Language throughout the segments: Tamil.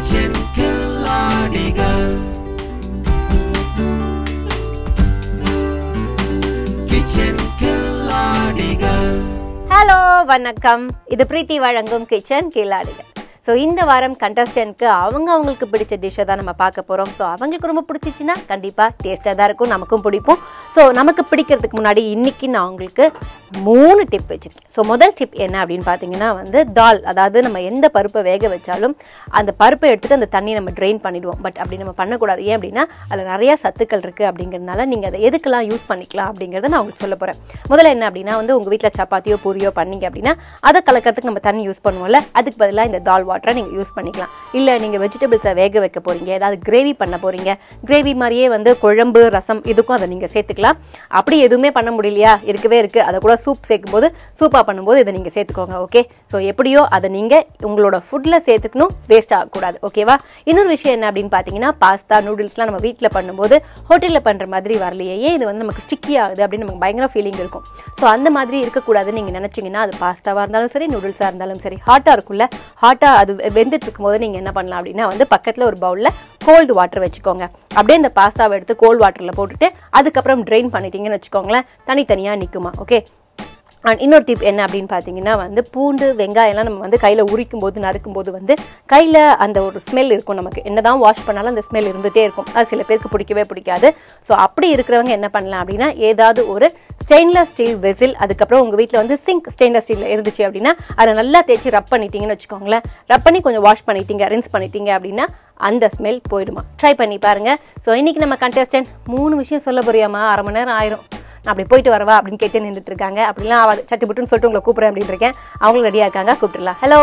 கிச்சன் கில்லாடிகள் கிச்சன் கில்லாடிகள் ஹலோ வணக்கம் இது பிரீத்தி வழங்கும் கிச்சன் கீழாடிகள் ஸோ இந்த வாரம் கண்டஸ்டன்ட்க்கு அவங்க அவங்களுக்கு பிடிச்ச டிஷ்ஷை தான் நம்ம பார்க்க போகிறோம் ஸோ அவங்களுக்கு ரொம்ப பிடிச்சிச்சின்னா கண்டிப்பாக டேஸ்ட்டாக தான் இருக்கும் நமக்கும் பிடிக்கும் ஸோ நமக்கு பிடிக்கிறதுக்கு முன்னாடி இன்னைக்கு நான் உங்களுக்கு மூணு டிப் வச்சுருக்கேன் ஸோ முதல் டிப் என்ன அப்படின்னு பார்த்தீங்கன்னா வந்து தால் அதாவது நம்ம எந்த பருப்பை வேக வச்சாலும் அந்த பருப்பை எடுத்துட்டு அந்த தண்ணியை நம்ம ட்ரெயின் பண்ணிடுவோம் பட் அப்படி நம்ம பண்ணக்கூடாது ஏன் அப்படின்னா அதில் நிறைய சத்துக்கள் இருக்குது அப்படிங்கிறதுனால நீங்கள் அதை எதுக்கெல்லாம் யூஸ் பண்ணிக்கலாம் அப்படிங்கிறத நான் உங்களுக்கு சொல்ல போகிறேன் முதல்ல என்ன அப்படின்னா வந்து உங்கள் வீட்டில் சப்பாத்தியோ பூரியோ பண்ணீங்க அப்படின்னா அதை கலக்கிறதுக்கு நம்ம தண்ணி யூஸ் பண்ணுவோம்ல அதுக்கு பதிலாக இந்த தால் வாட்டரை நீங்கள் யூஸ் பண்ணிக்கலாம் இல்லை நீங்கள் வெஜிடபிள்ஸை வேக வைக்க போகிறீங்க ஏதாவது கிரேவி பண்ண போகிறீங்க கிரேவி மாதிரியே வந்து குழம்பு ரசம் இதுக்கும் அதை நீங்கள் சேர்த்துக்கலாம் அப்படி எதுவுமே பண்ண முடியலையா இருக்கவே இருக்குது அதை கூட சூப் சேர்க்கும் போது சூப்பாக பண்ணும்போது இதை நீங்கள் சேர்த்துக்கோங்க ஓகே ஸோ எப்படியோ அதை நீங்கள் உங்களோட ஃபுட்டில் சேர்த்துக்கணும் வேஸ்ட் ஆகக்கூடாது ஓகேவா இன்னொரு விஷயம் என்ன அப்படின்னு பார்த்தீங்கன்னா பாஸ்தா நூடுல்ஸ்லாம் நம்ம வீட்டில் பண்ணும்போது ஹோட்டலில் பண்ணுற மாதிரி வரலையே ஏன் இது வந்து நமக்கு ஸ்டிக்கி ஆகுது அப்படின்னு நமக்கு பயங்கர ஃபீலிங் இருக்கும் ஸோ அந்த மாதிரி இருக்கக்கூடாதுன்னு நீங்கள் நினச்சிங்கன்னா அது பாஸ்தாவாக இருந்தாலும் சரி நூடுல்ஸாக இருந்தாலும் சரி ஹாட்டாக இருக்கும்ல ஹாட்டாக அது வெந்துட்டு இருக்கும்போது நீங்கள் என்ன பண்ணலாம் அப்படின்னா வந்து பக்கத்தில் ஒரு பவுலில் கோல்டு வாட்டர் வச்சுக்கோங்க அப்படியே இந்த பாஸ்தாவை எடுத்து கோல்டு வாட்டரில் போட்டுட்டு அதுக்கப்புறம் ட்ரெயின் பண்ணிட்டீங்கன்னு வச்சுக்கோங்களேன் தனித்தனியாக நிற்குமா ஓகே அண்ட் இன்னொரு டிப் என்ன அப்படின்னு பார்த்தீங்கன்னா வந்து பூண்டு வெங்காயம்லாம் நம்ம வந்து கையில் உரிக்கும் போது நறுக்கும் போது வந்து கையில் அந்த ஒரு ஸ்மெல் இருக்கும் நமக்கு என்னதான் வாஷ் பண்ணாலும் அந்த ஸ்மெல் இருந்துகிட்டே இருக்கும் அது சில பேருக்கு பிடிக்கவே பிடிக்காது ஸோ அப்படி இருக்கிறவங்க என்ன பண்ணலாம் அப்படின்னா ஏதாவது ஒரு ஸ்டெயின்லெஸ் ஸ்டீல் வெசில் அதுக்கப்புறம் உங்கள் வீட்டில் வந்து சிங்க் ஸ்டெயின்லெஸ் ஸ்டீல் இருந்துச்சு அப்படின்னா அதை நல்லா தேய்ச்சி ரப் பண்ணிட்டீங்கன்னு வச்சுக்கோங்களேன் ரப் பண்ணி கொஞ்சம் வாஷ் பண்ணிட்டீங்க ரின்ஸ் பண்ணிட்டீங்க அப்படின்னா அந்த ஸ்மெல் போயிடுமா ட்ரை பண்ணி பாருங்க ஸோ இன்னைக்கு நம்ம கண்டஸ்டன்ட் மூணு விஷயம் சொல்ல போறியாமா அரை மணி நேரம் ஆயிரும் நான் அப்படி போயிட்டு வரவா அப்படின்னு கேட்டு நின்றுட்டு இருக்காங்க அப்படிலாம் ஆகாது சட்டி புட்டுன்னு சொல்லிட்டு உங்களை கூப்பிடுறேன் அப்படின்னு இருக்கேன் அவங்களும் ரெடியாக இருக்காங்க கூப்பிட்டுலாம் ஹலோ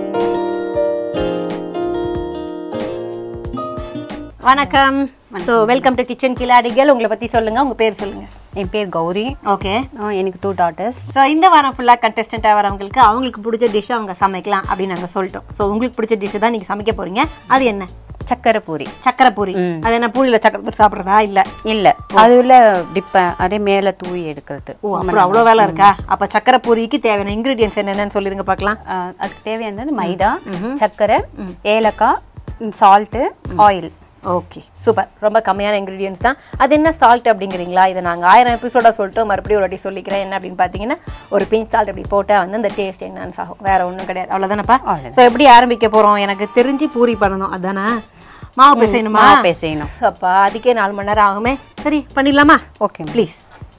வணக்கம் ஸோ வெல்கம் டு கிச்சன் கிலாடிகள் உங்களை பற்றி சொல்லுங்க உங்க பேர் சொல்லுங்க என் பேர் கௌரி ஓகே ஆ, எனக்கு டூ டாட்டர்ஸ் ஸோ இந்த வாரம் ஃபுல்லாக கண்டஸ்டண்ட்டாக வரவங்களுக்கு அவங்களுக்கு பிடிச்ச டிஷ் அவங்க சமைக்கலாம் அப்படின்னு நாங்கள் சொல்லிட்டோம் ஸோ உங்களுக்கு பிடிச்ச டிஷ் தான் நீங்கள் சமைக்க போறீங்க அது என்ன சக்கரை பூரி சக்கரை பூரி அது என்ன பூரியில் சக்கரை பூரி சாப்பிட்றதா இல்லை இல்ல அதுல டிப்ப அதே மேல தூவி எடுக்கிறது ஓ அப்புறம் அவ்வளோ வேலை இருக்கா அப்போ சக்கரை பூரிக்கு தேவையான இன்க்ரீடியன்ஸ் என்னென்னு சொல்லிடுங்க பார்க்கலாம் ஆ, அதுக்கு தேவையானது மைதா சக்கரை ஏலக்காய் சால்ட்டு ஆயில் ஓகே சூப்பர் ரொம்ப கம்மியான இன்க்ரீடியன்ஸ் தான் அது என்ன சால்ட் அப்படிங்கிறீங்களா இதை நாங்கள் ஆயிரம் எபிசோட சொல்லிட்டு மறுபடியும் ஒரு வாட்டி சொல்லிக்கிறேன் என்ன அப்படின்னு பார்த்தீங்கன்னா ஒரு பிஞ்ச் சால்ட் அப்படி போட்டால் வந்து அந்த டேஸ்ட் என்னன்னு ஆகும் வேற ஒன்றும் கிடையாது அவ்வளோதானப்பா அவ்வளவுதான். ஸோ எப்படி ஆரம்பிக்க போகிறோம் எனக்கு தெரிஞ்சு பூரி பண்ணணும் அதானே மாவு பிசையணுமா மாவு பிசையணும். அப்பா அதுக்கே நாலு மணி நேரம் ஆகுமே சரி பண்ணிடலாமா ஓகே ப்ளீஸ்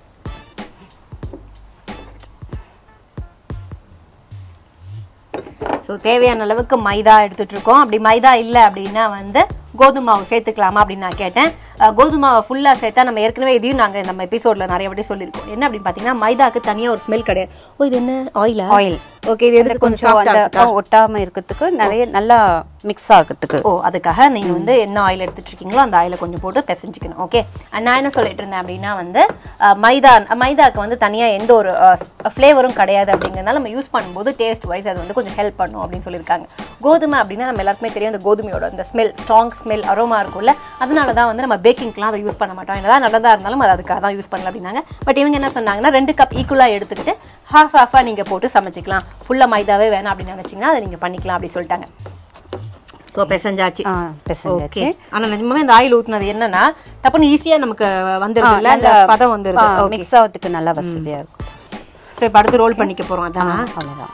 ஸோ தேவையான அளவுக்கு மைதா எடுத்துட்டு இருக்கோம் அப்படி மைதா இல்லை அப்படின்னா வந்து கோதுமை மாவு சேர்த்துக்கலாமா அப்படின்னு நான் கேட்டேன் அஹ், கோதுமை மாவை ஃபுல்லாக சேர்த்தா நம்ம ஏற்கனவே இதையும் நாங்கள் நம்ம எபிசோடில் நிறைய வாட்டி சொல்லியிருக்கோம் என்ன அப்படின்னு பார்த்தீங்கன்னா மைதாக்கு தனியாக ஒரு ஸ்மெல் கிடையாது ஓ இது என்ன ஆயிலா ஆயில் ஓகே இது எதுக்கு கொஞ்சம் கொஞ்சம் அந்த soft ஆ ஆ, ஒட்டாம இருக்கிறதுக்கு நிறைய நல்லா மிக்ஸ் ஆகிறதுக்கு ஓ அதுக்காக நீங்க வந்து என்ன ஆயில் எடுத்துட்டு இருக்கீங்களோ அந்த ஆயிலை கொஞ்சம் போட்டு பிசைஞ்சுக்கணும் ஓகே நான் என்ன சொல்லிட்டு இருந்தேன் அப்படின்னா வந்து அஹ், மைதா மைதாக்கு வந்து தனியா எந்த ஒரு ஃப்ளேவரும் கிடையாது அப்படிங்கறதுனால நம்ம யூஸ் பண்ணும்போது டேஸ்ட் வைஸ் அது வந்து கொஞ்சம் ஹெல்ப் பண்ணும் அப்படின்னு சொல்லியிருக்காங்க கோதுமை அப்படின்னா நம்ம எல்லாருக்குமே தெரியும் அந்த கோதுமையோட அந்த ஸ்மெல் ஸ்ட்ராங் ஸ்மெல் அரோமா இருக்கும்ல அதனால தான் வந்து நம்ம பேக்கிங்க்குலாம் அதை யூஸ் பண்ண மாட்டோம் என்னதான் நல்லதா இருந்தாலும் அது அதுக்காக தான் யூஸ் பண்ணலாம் அப்படின்னாங்க பட் இவங்க என்ன சொன்னாங்கன்னா ரெண்டு கப் ஈக்குவலாக எடுத்துக்கிட்டு ஹாஃப் ஹாஃபாக நீங்கள் போட்டு சமைச்சிக்கலாம் ஃபுல்லாக மைதாவே வேணாம் அப்படின்னு நினச்சிங்கன்னா அதை நீங்கள் பண்ணிக்கலாம் அப்படி சொல்லிட்டாங்க ஸோ பெசஞ்சாச்சு ஆ, பிசைஞ்சாச்சு ஓகே ஆனா நிஜமாவே இந்த ஆயில் ஊத்துனது என்னன்னா டப்புன்னு ஈஸியா நமக்கு வந்துருது இல்ல அந்த பதம் வந்துருது ஓகே மிக்ஸ் ஆகிறதுக்கு நல்லா வசதியா இருக்கும் சோ இப்ப அடுத்து ரோல் பண்ணிக்க போறோம் அதான் அவ்வளவுதான்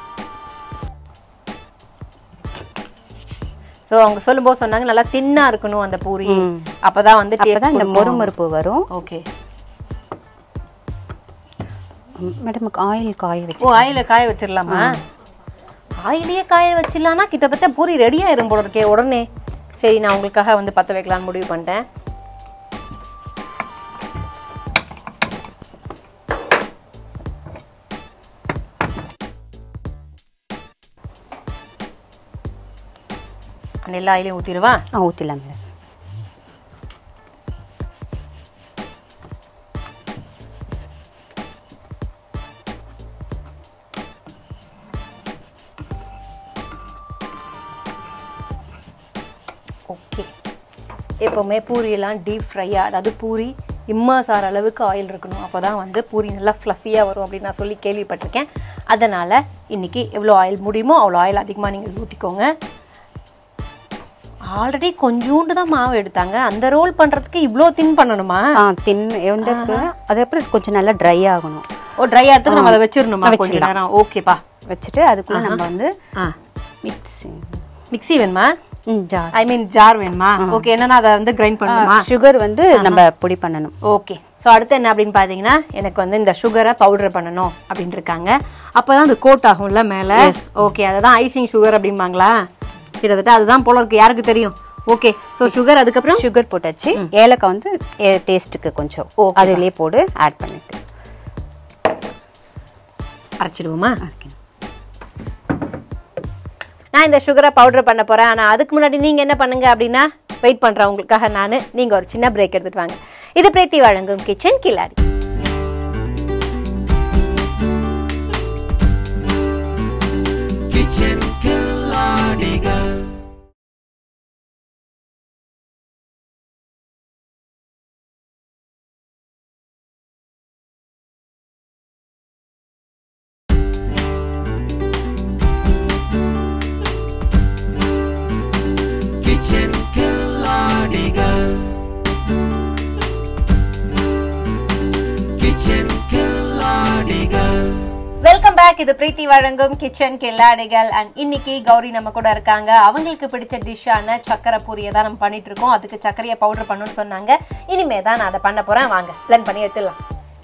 சோ அவங்க சொல்லும்போது சொன்னாங்க நல்லா தின்னா இருக்கணும் அந்த பூரி அப்பதான் வந்து அப்பதான் இந்த டேஸ்ட் மொறுமொறுப்பு வரும் ஓகே மேடம் ஆயில் காய வச்சு ஓ ஆயில காய வச்சிடலாமா ஆயிலேயே காய வச்சிடலாம்னா கிட்டத்தட்ட பூரி ரெடி ஆயிரும் போல இருக்கே உடனே சரி நான் உங்களுக்காக வந்து பத்த வைக்கலாம்னு முடிவு பண்ணிட்டேன் எல்லா ஆயிலையும் ஊத்திடுவா ஆ ஊற்றிடலாம் மேடம் ஓகே எப்போவுமே பூரியெல்லாம் டீப் ஃப்ரையாக அதாவது பூரி இம்மர்ஸ் ஆகிற அளவுக்கு ஆயில் இருக்கணும் அப்போ தான் வந்து பூரி நல்லா ஃப்ளஃபியாக வரும் அப்படின்னு நான் சொல்லி கேள்விப்பட்டிருக்கேன் அதனால் இன்னைக்கு எவ்வளோ ஆயில் முடியுமோ அவ்வளோ ஆயில் அதிகமாக நீங்கள் ஊற்றிக்கோங்க ஆல்ரெடி கொஞ்சோண்டு தான் மாவு எடுத்தாங்க அந்த ரோல் பண்றதுக்கு இவ்ளோ தின் பண்ணணுமா ஆ தின் எந்தக்கு அதுக்கப்புறம் கொஞ்சம் நல்லா ட்ரை ஆகணும் ஓ ட்ரை ஆகிறதுக்கு நம்ம அதை வச்சிரணுமா கொஞ்ச நேரம் ஓகேப்பா வச்சுட்டு அதுக்குள்ள நம்ம வந்து ஆ மிக்ஸி மிக்ஸி வேணுமா ம் ஜார் ஐ மீன் ஜார் வேணுமா ஓகே என்னன்னா அதை வந்து கிரைண்ட் பண்ணணுமா சுகர் வந்து நம்ம பொடி பண்ணணும் ஓகே ஸோ அடுத்து என்ன அப்படின்னு பார்த்தீங்கன்னா எனக்கு வந்து இந்த சுகரை பவுடர் பண்ணணும் அப்படின்னு இருக்காங்க அப்பதான் அது கோட் ஆகும்ல மேலே ஓகே அதுதான் ஐசிங் சுகர் அப்படிம்பாங்களா கிட்டத்தட்ட அதுதான் போல இருக்கு யாருக்கு தெரியும் ஓகே ஸோ சுகர் அதுக்கப்புறம் சுகர் போட்டாச்சு ஏலக்காய் வந்து டேஸ்ட்டுக்கு கொஞ்சம் அதுலயே போடு ஆட் பண்ணிட்டு அரைச்சிடுவோமா நான் இந்த சுகரை பவுடர் பண்ண போறேன் ஆனா அதுக்கு முன்னாடி நீங்க என்ன பண்ணுங்க அப்படின்னா வெயிட் பண்றேன் உங்களுக்காக நான் நீங்க ஒரு சின்ன பிரேக் எடுத்துட்டு வாங்க இது பிரீத்தி வழங்கும் கிச்சன் கில்லாடி kitchen கில்லாடிகள் kitchen கில்லாடிகள் kitchen கில்லாடிகள் வெல்கம் பேக் இது பிரீத்தி வழங்கும் கிச்சன் கில்லாடிகள் அண்ட் இன்னைக்கு கௌரி நம்ம கூட இருக்காங்க அவங்களுக்கு பிடிச்ச டிஷ்ஷான சக்கரை பூரியை தான் நம்ம பண்ணிட்டு இருக்கோம் அதுக்கு சர்க்கரையை பவுடர் பண்ணணும்னு சொன்னாங்க இனிமே தான் நான் அதை பண்ண போறேன் வாங்க பிளன் பண்ணி எடுத்துடலாம்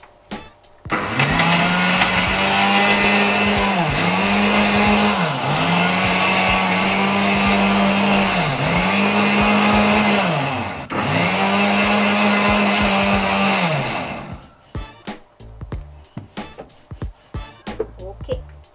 ஓகே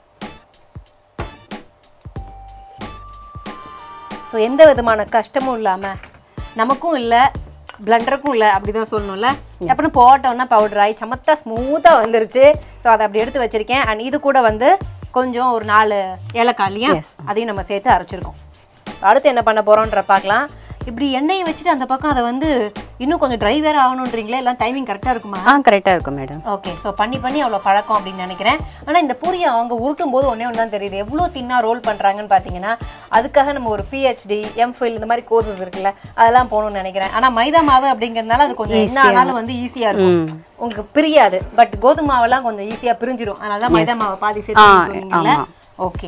ஸோ எந்த விதமான கஷ்டமும் இல்லாமல் நமக்கும் இல்லை பிளண்டருக்கும் இல்லை அப்படிதான் சொல்லணும்ல அப்புறம் போட்டோன்னா பவுடர் ஆகி சமத்தா ஸ்மூத்தாக வந்துருச்சு ஸோ அதை அப்படி எடுத்து வச்சிருக்கேன் அண்ட் இது கூட வந்து கொஞ்சம் ஒரு நாலு ஏலக்காய் இல்லையா அதையும் நம்ம சேர்த்து அரைச்சிருக்கோம் அடுத்து என்ன பண்ண போறோம்ன்ற பார்க்கலாம் இப்படி எண்ணெயை வச்சுட்டு அந்த பக்கம் அதை வந்து இன்னும் கொஞ்சம் ட்ரை வேற ஆகணுன்றீங்களே எல்லாம் டைமிங் கரெக்டாக இருக்குமா ஆ கரெக்டாக இருக்கும் மேடம் ஓகே ஸோ பண்ணி பண்ணி அவ்வளோ பழக்கம் அப்படின்னு நினைக்கிறேன் ஆனால் இந்த பூரியை அவங்க உருட்டும் போது ஒன்றே ஒன்று தான் தெரியுது எவ்வளோ தின்னா ரோல் பண்ணுறாங்கன்னு பார்த்தீங்கன்னா அதுக்காக நம்ம ஒரு பிஹெச்டி எம்ஃபில் இந்த மாதிரி கோர்சஸ் இருக்குல்ல அதெல்லாம் போகணும்னு நினைக்கிறேன் ஆனால் மைதா மாவு அப்படிங்கிறதுனால அது கொஞ்சம் என்ன ஆனாலும் வந்து ஈஸியாக இருக்கும் உங்களுக்கு பிரியாது பட் கோதுமை மாவெல்லாம் கொஞ்சம் ஈஸியாக பிரிஞ்சிடும் அதனால தான் மைதா மாவை பாதி சேர்த்து சொன்னீங்கல்ல ஆமா. ஓகே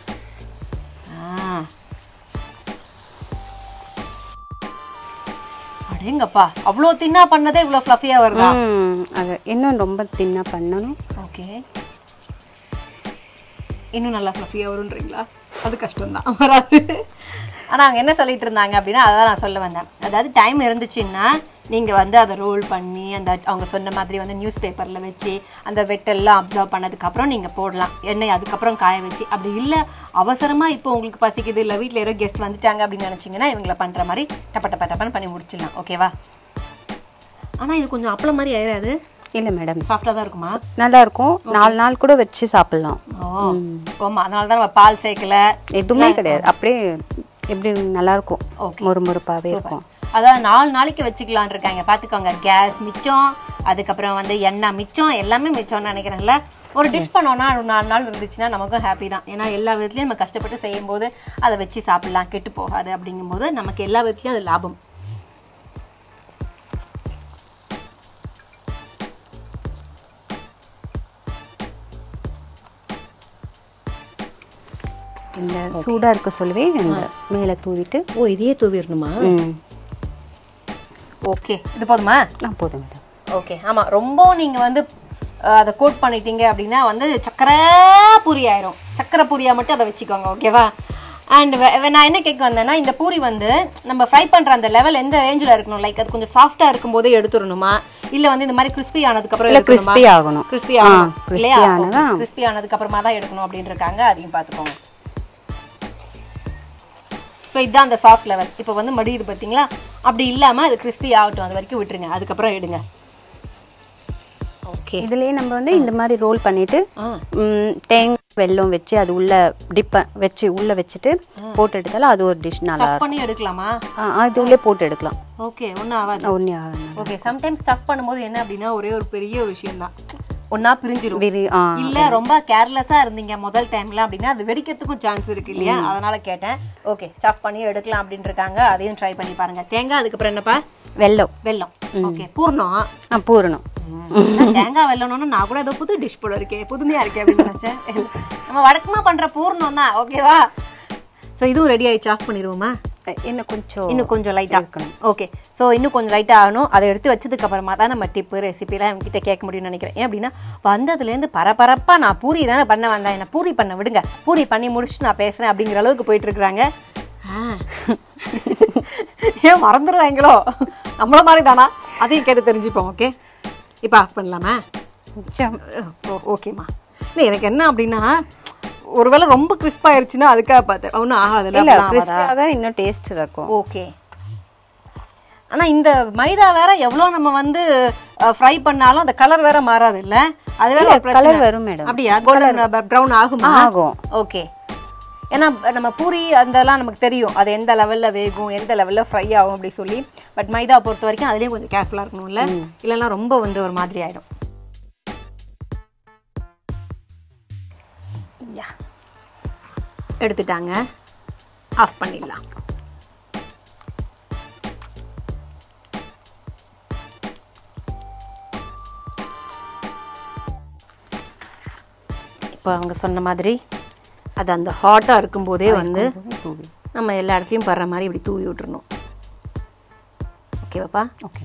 ஆ அடேங்கப்பா அவ்வளோ தின்னா பண்ணதே இவ்வளோ ஃப்ளஃபியாக வருதா ம் அது இன்னும் ரொம்ப தின்னா பண்ணணும் ஓகே இன்னும் நல்லா ஃப்ளஃபியாக வரும்ன்றீங்களா அது கஷ்டம்தான் வராது ஆனால் அவங்க என்ன சொல்லிட்டு இருந்தாங்க அப்படின்னா அதான் நான் சொல்ல வந்தேன் அதாவது டைம் இருந்துச்சுன்னா நீங்கள் வந்து அதை ரோல் பண்ணி அந்த அவங்க சொன்ன மாதிரி வந்து நியூஸ் பேப்பரில் வச்சு அந்த வெட்டெல்லாம் அப்சர்வ் பண்ணதுக்கப்புறம் நீங்கள் போடலாம் எண்ணெய் அதுக்கப்புறம் காய வச்சு அப்படி இல்லை அவசரமாக இப்போ உங்களுக்கு பசிக்குது இல்லை வீட்டில் யாரோ கெஸ்ட் வந்துட்டாங்க அப்படின்னு நினச்சிங்கன்னா இவங்கள பண்ணுற மாதிரி டப்ப டப்ப டப்பன்னு பண்ணி முடிச்சிடலாம் ஓகேவா ஆனால் இது கொஞ்சம் அப்பளம் மாதிரி ஆயிடாது இல்லை மேடம் சாஃப்டாக தான் இருக்குமா நல்லா இருக்கும் நாலு நாள் கூட வச்சு சாப்பிடலாம் ஓ ஆமா அதனால தான் நம்ம பால் சேர்க்கல எதுவுமே கிடையாது அப்படியே எப்படி நல்லா இருக்கும் மொறு மொறுப்பாவே இருக்கும் அதான் நாலு நாளைக்கு வச்சுக்கலாம்னு இருக்காங்க பாத்துக்கோங்க கேஸ் மிச்சம் அதுக்கப்புறம் வந்து எண்ணெய் மிச்சம் எல்லாமே மிச்சம்னு நினைக்கிறேன்ல ஒரு டிஷ் பண்ணோம்னா ஒரு நாலு நாள் இருந்துச்சுன்னா நமக்கும் ஹாப்பி தான் ஏன்னா எல்லா விதத்துலயும் நம்ம கஷ்டப்பட்டு செய்யும் போது அதை வச்சு சாப்பிடலாம் கெட்டு போகாது அப்படிங்கும்போது நமக்கு எல்லா விதத்துலயும் அது லாபம் இந்த சூடா இருக்க சொல்லவே இந்த மேலே தூவிட்டு ஓ இதையே தூவிடணுமா ம் ஓகே இது போதுமா நான் போதும் மேடம் ஓகே ஆமா ரொம்ப நீங்க வந்து அஹ், அதை கோட் பண்ணிட்டீங்க அப்படின்னா வந்து சக்கரை பூரி ஆயிரும் சக்கரை பூரியா மட்டும் அதை வச்சுக்கோங்க ஓகேவா அண்ட் நான் என்ன கேட்க வந்தேன்னா இந்த பூரி வந்து நம்ம ஃப்ரை பண்ற அந்த லெவல் எந்த ரேஞ்சில் இருக்கணும் லைக் அது கொஞ்சம் சாஃப்டா இருக்கும் போதே எடுத்துடணுமா இல்ல வந்து இந்த மாதிரி கிறிஸ்பி ஆனதுக்கு அப்புறம் இல்லை கிறிஸ்பி ஆகணும் கிறிஸ்பி ஆகணும் crispy இல்லையா ஆனதா? கிறிஸ்பி ஆனதுக்கு அப்புறமா தான் எடுக்கணும் அப்படின்னு இருக்காங்க அதையும் பார்த்துக்கோங்க ஸோ இதுதான் அந்த சாஃப்ட் லெவல் இப்போ வந்து மடியுது பார்த்தீங்களா அப்படி இல்லாம அது கிறிஸ்பி ஆகட்டும் அது வரைக்கும் விட்டுருங்க அதுக்கப்புறம் எடுங்க ஓகே இதுலயே நம்ம வந்து இந்த மாதிரி ரோல் பண்ணிட்டு ஆ ம், தேங்காய் வெல்லம் வச்சு அது உள்ள டிப்ப வச்சு உள்ள வச்சுட்டு போட்டு எடுத்தாலும் அது ஒரு டிஷ் நல்லா ஸ்டஃப் பண்ணி எடுக்கலாமா இருக்கும் ஆ, அது உள்ளே போட்டு எடுக்கலாம் ஓகே ஒன்றும் ஆகாது ஒன்றே ஆகாது ஓகே சம்டைம்ஸ் ஸ்டஃப் பண்ணும்போது என்ன அப்படின்னா ஒரே ஒரு பெரிய ஒரு விஷயம் தான் ஒன்னா பிரிஞ்சிரும் விரி ஆ இல்ல ரொம்ப கேர்லெஸ்ஸா இருந்தீங்க முதல் டைம்ல அப்படின்னா அது வெடிக்கிறதுக்கும் சான்ஸ் இருக்கு இல்லையா அதனால கேட்டேன் ஓகே ஸ்டஃப் பண்ணி எடுக்கலாம் அப்படின்னு இருக்காங்க அதையும் ட்ரை பண்ணி பாருங்க தேங்காய் அதுக்கப்புறம் என்னப்பா வெல்லம் வெல்லம் ஓகே பூர்ணம் ஆ பூரணம் தேங்காய் வெல்லணும்னு நான் கூட ஏதோ புது டிஷ் போல இருக்கே புதுமையா இருக்கே அப்படின்னு நினைச்சேன் இல்ல. நம்ம வழக்கமா பண்ற பூர்ணம் தான் ஓகேவா ஸோ இதுவும் ரெடி ஆயிடுச்சு ஆஃப் பண்ணிடுவோமா இன்னும் கொஞ்சம் இன்னும் கொஞ்சம் லைட்டா ஓகே ஸோ இன்னும் கொஞ்சம் லைட்டா ஆகணும் அதை எடுத்து வச்சதுக்கு அப்புறமா தான் நம்ம டிப்பு ரெசிபிலாம் என்கிட்ட கேட்க முடியும்னு நினைக்கிறேன் ஏன் அப்படின்னா வந்ததுலேருந்து பரபரப்பா நான் பூரி தானே பண்ண வந்தேன் என்ன பூரி பண்ண விடுங்க பூரி பண்ணி முடிச்சுட்டு நான் பேசுறேன் அப்படிங்கிற அளவுக்கு போயிட்டு இருக்கிறாங்க ஏன் மறந்துடுவாங்களோ நம்மள மாதிரி தானா அதையும் கேட்டு தெரிஞ்சுப்போம் ஓகே இப்போ ஆஃப் பண்ணலாமா கொஞ்சம் ஓ ஓகேம்மா இல்லை எனக்கு என்ன அப்படின்னா ஒருவேளை ரொம்ப கிறிஸ்ப் ஆயிருச்சுன்னா அதுக்காக பார்த்தேன் ஒன்றும் ஆகாதுல்ல இல்ல அப்படிலாம் ஆகாதா? கிறிஸ்பியாக இன்னும் டேஸ்ட் இருக்கும் ஓகே ஆனா இந்த மைதா வேற எவ்வளவு நம்ம வந்து ஃப்ரை பண்ணாலும் அந்த கலர் வேற மாறாது இல்ல அது வேற இல்ல, ஒரு பிரச்சனை. colour வரும் madam. அப்படியா கோல்டன் ப்ரௌன் ஆகுமா ஆகும். ஓகே ஏன்னா நம்ம பூரி அதெல்லாம் நமக்கு தெரியும் அது எந்த லெவல்ல வேகும் எந்த லெவல்ல ஃப்ரை ஆகும் அப்படி சொல்லி பட் மைதா பொறுத்த வரைக்கும் அதுலயும் கொஞ்சம் கேர்ஃபுல்லா இருக்கணும்ல இல்லைன்னா ரொம்ப வந்து ஒரு மாதிரி ஆயிடும் யா எடுத்துட்டாங்க ஆஃப் பண்ணிடலாம் இப்போ அவங்க சொன்ன மாதிரி அது அந்த ஹாட்டாக இருக்கும்போதே வந்து நம்ம எல்லா இடத்துலையும் படுற மாதிரி இப்படி தூவி விட்டுறணும் ஓகேவாப்பா ஓகே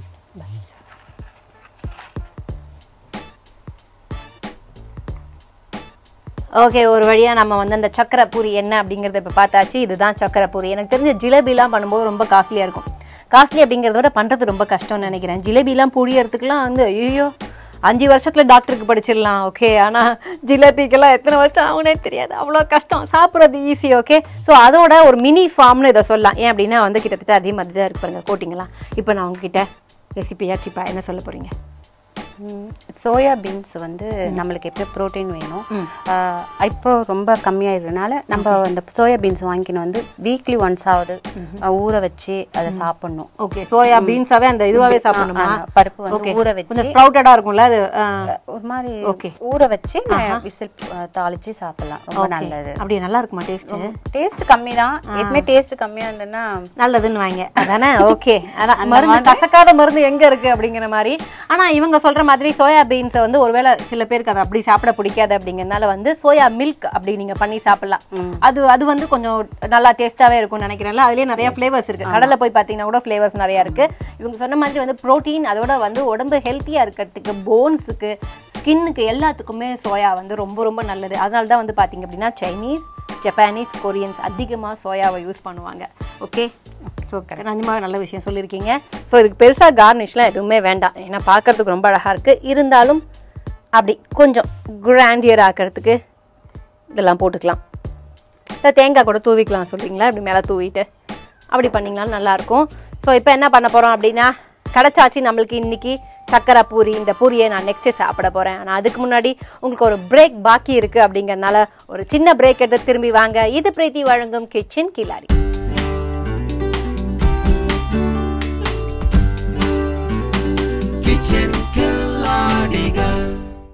ஓகே ஒரு வழியா நம்ம வந்து அந்த சக்கரை பூரி என்ன அப்படிங்கறத இப்ப பார்த்தாச்சு இதுதான் சக்கரை பூரி எனக்கு தெரிஞ்ச ஜிலேபிலாம் பண்ணும்போது ரொம்ப காஸ்ட்லியா இருக்கும் காஸ்ட்லி அப்படிங்கறத விட பண்றது ரொம்ப கஷ்டம்னு நினைக்கிறேன் ஜிலேபிலாம் புழியறதுக்குலாம் வந்து ஐயோ அஞ்சு வருஷத்துல டாக்டருக்கு படிச்சிடலாம் ஓகே ஆனா ஜிலேபிக்கெல்லாம் எத்தனை வருஷம் ஆகுனே தெரியாது அவ்வளோ கஷ்டம் சாப்பிட்றது ஈஸி ஓகே ஸோ அதோட ஒரு மினி ஃபார்ம்னு இதை சொல்லலாம் ஏன் அப்படின்னா வந்து கிட்டத்தட்ட அதே மாதிரி தான் இருக்கு பாருங்க கோட்டிங்கெல்லாம் இப்போ நான் உங்ககிட்ட ரெசிபியா சிப்பா என்ன சொல்ல போறீங்க சோயா பீன்ஸ் வந்து நம்மளுக்கு எப்போ ப்ரோட்டீன் வேணும் ஆஹ் இப்போ ரொம்ப கம்மியாயிருந்தனால நம்ம அந்த சோயா பீன்ஸ் வாங்கிக்கணும் வந்து வீக்லி ஒன்ஸ் ஆகுது ஆஹ் ஊற வச்சு அதை சாப்பிடணும் ஓகே சோயா பீன்ஸாவே அந்த இதுவாவே சாப்பிடணுமா ஆ, பருப்பு வந்து ஓகே ஊற வச்சு கொஞ்சம் ஸ்ப்ரவுட்டடா இருக்கும்ல அது ஆ. ஒரு மாதிரி Okay. ஊற வச்சு விசில் தாளிச்சு சாப்பிடலாம் ரொம்ப நல்லது அப்படியே நல்லா இருக்குமா டேஸ்ட் டேஸ்ட் கம்மி தான் எப்பவுமே டேஸ்ட் கம்மியா இருந்ததுன்னா நல்லதுன்னு வாங்க அதானே ஓகே அதான் மருந்து கசக்காத மருந்து எங்க இருக்கு அப்படிங்கிற மாதிரி ஆனா இவங்க சொல்ற மாதிரி சோயா பீன்ஸை வந்து ஒருவேளை சில பேருக்கு அது அப்படி சாப்பிட பிடிக்காது அப்படிங்கறதுனால வந்து சோயா மில்க் அப்படி நீங்க பண்ணி சாப்பிடலாம் அது அது வந்து கொஞ்சம் நல்லா டேஸ்டாவே இருக்கும்னு நினைக்கிறேன்ல அதுலயே நிறைய ஃபிளேவர்ஸ் இருக்கு கடலை போய் பாத்தீங்கன்னா கூட ஃபிளேவர்ஸ் நிறைய இருக்கு இவங்க சொன்ன மாதிரி வந்து புரோட்டீன் அதோட வந்து உடம்பு ஹெல்த்தியா இருக்கிறதுக்கு போன்ஸுக்கு ஸ்கின்னுக்கு எல்லாத்துக்குமே சோயா வந்து ரொம்ப ரொம்ப நல்லது அதனால தான் வந்து பாத்தீங்க அப்படின்னா சைனீஸ் ஜப்பானீஸ் கொரியன்ஸ் அதிகமா சோயாவை யூஸ் பண்ணுவாங்க ஓகே ஸோ நிஜமாக நல்ல விஷயம் சொல்லியிருக்கீங்க ஸோ இதுக்கு பெருசாக கார்னிஷ்லாம் எதுவுமே வேண்டாம் ஏன்னா பார்க்கறதுக்கு ரொம்ப அழகாக இருக்குது இருந்தாலும் அப்படி கொஞ்சம் கிராண்டியர் ஆக்கிறதுக்கு இதெல்லாம் போட்டுக்கலாம் இல்லை தேங்காய் கூட தூவிக்கலாம் சொல்றீங்களா இப்படி மேலே தூவிட்டு அப்படி பண்ணிங்களாலும் நல்லாயிருக்கும் ஸோ இப்போ என்ன பண்ண போகிறோம் அப்படின்னா கிடச்சாச்சு நம்மளுக்கு இன்னைக்கு சக்கரை பூரி இந்த பூரியை நான் நெக்ஸ்ட்டு சாப்பிட போகிறேன் ஆனால் அதுக்கு முன்னாடி உங்களுக்கு ஒரு பிரேக் பாக்கி இருக்குது அப்படிங்கறதுனால ஒரு சின்ன பிரேக் எடுத்து திரும்பி வாங்க இது பிரீத்தி வழங்கும் கிச்சன் கில்லாடி Kitchen Killadigal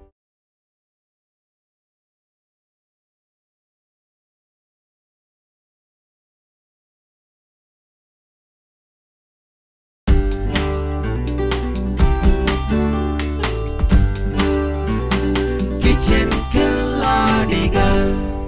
Kitchen Killadigal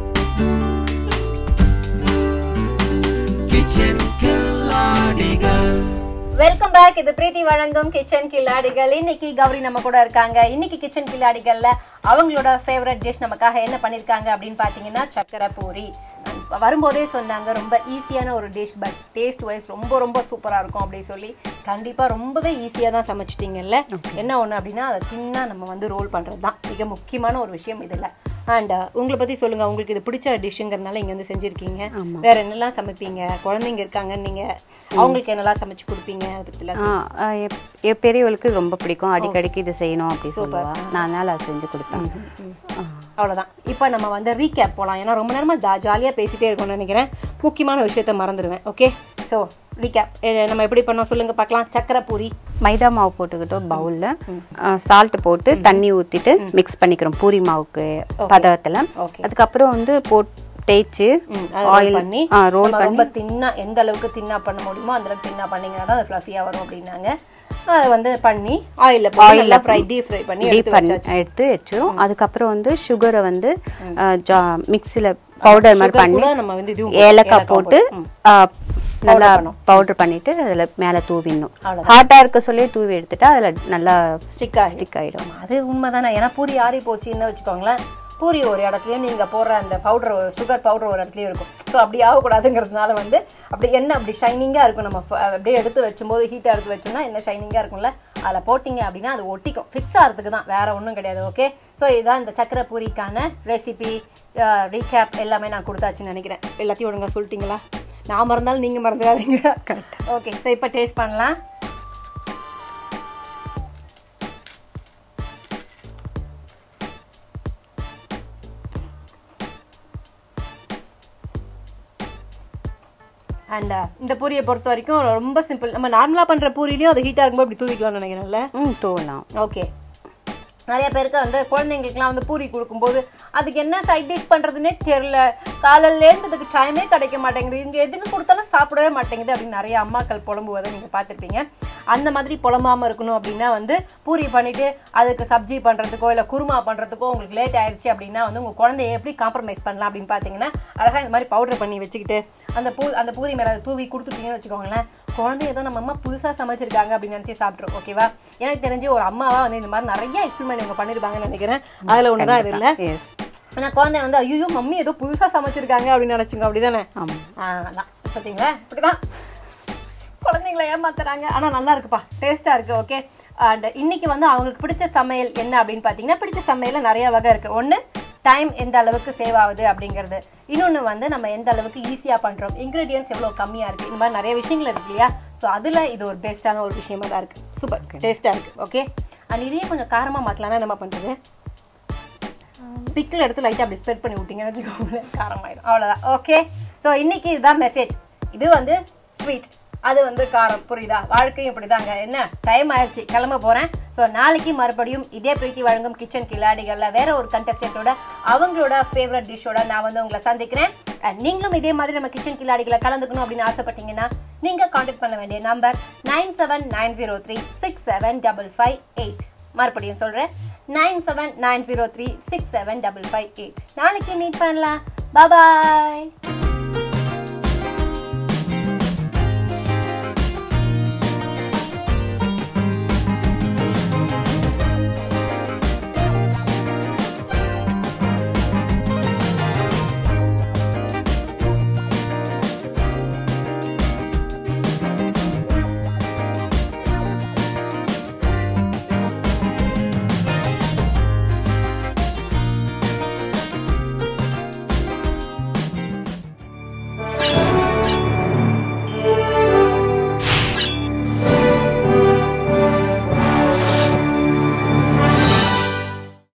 Kitchen Killadigal welcome back இது பிரீத்தி வழங்கும் கிச்சன் கில்லாடிகள் இன்னைக்கு கௌரி நம்ம கூட இருக்காங்க இன்னைக்கு கிச்சன் கில்லாடிகள்ல அவங்களோட ஃபேவரட் டிஷ் நமக்காக என்ன பண்ணிருக்காங்க அப்படின்னு பாத்தீங்கன்னா சக்கரை பூரி வரும்போதே சொன்னாங்க ரொம்ப ஈஸியான ஒரு டிஷ் பட் டேஸ்ட் வைஸ் ரொம்ப ரொம்ப சூப்பரா இருக்கும் அப்படின்னு சொல்லி கண்டிப்பா ரொம்பவே ஈஸியா தான் சமைச்சிட்டீங்கல்ல என்ன ஒண்ணு அப்படின்னா அதை தின்னா நம்ம வந்து ரோல் பண்றது தான் மிக முக்கியமான ஒரு விஷயம் இதுல அண்ட் உங்களை பத்தி சொல்லுங்க உங்களுக்கு இது பிடிச்ச டிஷ்ஷுங்கிறதுனால இங்க வந்து செஞ்சிருக்கீங்க வேற என்னெல்லாம் சமைப்பீங்க குழந்தைங்க இருக்காங்க நீங்க அவங்களுக்கு என்னெல்லாம் சமைச்சு கொடுப்பீங்க அதை பத்திலாம் ஆ, ஆ, எப்- என் பெரியவளுக்கு ரொம்ப பிடிக்கும் அடிக்கடிக்கு இது செய்யணும் அப்படி சொல்லுவா நான் அதனால அதை செஞ்சு கொடுப்பேன் ஆ. அவ்வளவுதான் இப்போ நம்ம வந்து ரீகேப் போலாம் ஏன்னா ரொம்ப நேரமா ஜா ஜாலியாக பேசிட்டே இருக்கோம்னு நினைக்கிறேன் முக்கியமான விஷயத்த மறந்துடுவேன் ஓகே ஸோ ரீகேப் நம்ம எப்படி பண்ணோம் சொல்லுங்க பார்க்கலாம் சக்கரை பூரி மைதா மாவு போட்டுக்கிட்டோம் பவுலில் சால்ட் போட்டு தண்ணி ஊற்றிட்டு மிக்ஸ் பண்ணிக்கிறோம் பூரி மாவுக்கு பதத்தில் Okay. அதுக்கப்புறம் வந்து போட் தேய்ச்சி ம், அதை roll ஆயில் பண்ணி ரோல் நம்ம பண்ணி ரொம்ப தின்னா எந்த அளவுக்கு தின்னா பண்ண முடியுமோ அந்த அளவுக்கு தின்னா பண்ணீங்கன்னா தான் அது ஃப்ளஃபியா வரும் அப்படின்னாங்க அதை வந்து பண்ணி ஆயில்ல போட்டு நல்லா ஃப்ரை டீப் ஃப்ரை பண்ணி டீப் எடுத்து பண்ணி வச்சாச்சு எடுத்து வச்சிரும் அதுக்கப்புறம் வந்து சுகரை வந்து மிக்சியில் பவுடர் மாதிரி Sugar பண்ணி கூட நம்ம வந்து இதுவும் ஏலக்காய் போட்டு ம். ஆ, நல்லா பவுடர் பண்ணிட்டு அதில் மேலே தூவிடணும் அவ்வளவுதான். ஹாட்டாக இருக்க சொல்லி தூவி எடுத்துட்டா அதில் நல்லா ஸ்டிக் ஆகி ஸ்டிக் ஆகிடும் அது உண்மைதானே ஏன்னா பூரி ஆறி போச்சுன்னு வச்சுக்கோங்களேன் பூரி ஒரு இடத்துலயும் நீங்க போடுற அந்த பவுடர் சுகர் பவுடர் ஒரு இடத்துலயும் இருக்கும் ஸோ அப்படி ஆகக்கூடாதுங்கிறதுனால வந்து அப்படி என்ன அப்படி ஷைனிங்கா இருக்கும் நம்ம ஃப- அப்படியே எடுத்து வச்சும்போது ஹீட்டா எடுத்து வச்சோம்னா என்ன ஷைனிங்கா இருக்கும்ல அதில் போட்டிங்க அப்படின்னா அது ஒட்டிக்கும் ஃபிக்ஸ் ஆகிறதுக்கு தான் வேற ஒன்றும் கிடையாது ஓகே ஸோ இதுதான் இந்த சக்கரை பூரிக்கான ரெசிபி ரீகேப் எல்லாமே நான் கொடுத்தாச்சுன்னு நினைக்கிறேன் எல்லாத்தையும் ஒழுங்கா சொல்லிட்டீங்களா நான் மறந்தாலும் நீங்க மறந்துடாதீங்க ஓகே ஸோ இப்போ டேஸ்ட் பண்ணலாம் அண்ட் இந்த பூரியை பொறுத்த வரைக்கும் ரொம்ப சிம்பிள் நம்ம நார்மலா பண்ற பூரிலையும் அது ஹீட்டா இருக்கும்போது இப்படி தூவிக்கலாம்னு நினைக்கிறேன்ல ம் தூவலாம் ஓகே நிறைய பேருக்கு வந்து குழந்தைங்களுக்குலாம் வந்து பூரி கொடுக்கும்போது அதுக்கு என்ன சைட் டிஷ் பண்றதுன்னே தெரியல காலையிலேருந்து அதுக்கு டைமே கிடைக்க மாட்டேங்குது இங்க எதுக்கு கொடுத்தாலும் சாப்பிடவே மாட்டேங்குது அப்படின்னு நிறைய அம்மாக்கள் புலம்புவதை நீங்க பார்த்திருப்பீங்க அந்த மாதிரி புலம்பாம இருக்கணும் அப்படின்னா வந்து பூரி பண்ணிட்டு அதுக்கு சப்ஜி பண்றதுக்கோ இல்ல குருமா பண்றதுக்கோ உங்களுக்கு லேட் ஆயிடுச்சு அப்படின்னா வந்து உங்க குழந்தைய எப்படி காம்ப்ரமைஸ் பண்ணலாம் அப்படின்னு பாத்தீங்கன்னா அழகா இந்த மாதிரி பவுடர் பண்ணி வச்சுக்கிட்டு அந்த பூ அந்த பூரி மேல தூவி கொடுத்துட்டீங்கன்னு வச்சுக்கோங்களேன் குழந்தை ஏதோ நம்ம அம்மா புதுசா சமைச்சிருக்காங்க அப்படின்னு நினைச்சு சாப்பிட்றோம் ஓகேவா எனக்கு தெரிஞ்சு ஒரு அம்மாவா வந்து இந்த மாதிரி நிறைய எக்ஸ்பெரிமெண்ட் இவங்க பண்ணிருப்பாங்கன்னு நினைக்கிறேன் அதுல ஒண்ணுதான் இது இல்ல எஸ் ஆனா குழந்தை வந்து ஐயோ மம்மி ஏதோ புதுசா சமைச்சிருக்காங்க அப்படின்னு நினைச்சுங்க அப்படிதானே ஆமாம் ஆ, அதான் பாத்தீங்களா இப்படிதான் குழந்தைங்களை ஏமாத்துறாங்க ஆனா நல்லா இருக்குப்பா டேஸ்டா இருக்கு ஓகே அண்ட் இன்னைக்கு வந்து அவங்களுக்கு பிடிச்ச சமையல் என்ன அப்படின்னு பாத்தீங்கன்னா பிடிச்ச சமையல்ல நிறைய வகை இருக்கு ஒண்ணு டைம் எந்த அளவுக்கு சேவ் ஆகுது அப்படிங்கிறது இன்னொன்னு வந்து நம்ம எந்த அளவுக்கு ஈஸியா பண்றோம் இன்கிரீடியன்ஸ் எவ்வளவு கம்மியா இருக்கு இந்த மாதிரி நிறைய விஷயங்கள் இருக்கு இல்லையா ஸோ அதுல இது ஒரு பெஸ்டான ஒரு விஷயமா தான் இருக்கு சூப்பர் டேஸ்டா இருக்கு ஓகே அண்ட் இதையே கொஞ்சம் காரமா மாத்தலாம்னா என்ன பண்றது பிக்கிள் எடுத்து லைட்டா அப்படி ஸ்ப்ரெட் பண்ணி விட்டீங்கன்னு வச்சுக்கோங்களேன் காரமாயிடும் அவ்வளவுதான் ஓகே ஸோ இன்னைக்கு இதுதான் மெசேஜ் இது வந்து ஸ்வீட் அது வந்து காரம் புரியுதா வாழ்க்கையும் இப்படிதாங்க என்ன டைம் ஆயிடுச்சு கிளம்ப போறேன் ஸோ நாளைக்கு மறுபடியும் இதே பிரீத்தி வழங்கும் கிச்சன் கில்லாடிகள்ல வேற ஒரு கண்டஸ்டன்டோட அவங்களோட ஃபேவரட் டிஷ்ஷோட நான் வந்து உங்களை சந்திக்கிறேன் And நீங்களும் இதே மாதிரி நம்ம கிச்சன் கில்லாடிகளை கலந்துக்கணும் அப்படின்னு ஆசைப்பட்டீங்கன்னா நீங்க காண்டாக்ட் பண்ண வேண்டிய number nine seven nine zero three six seven double five eight மறுபடியும் சொல்றேன் nine seven nine zero three six seven double five eight நாளைக்கு மீட் பண்ணலாம் பாய்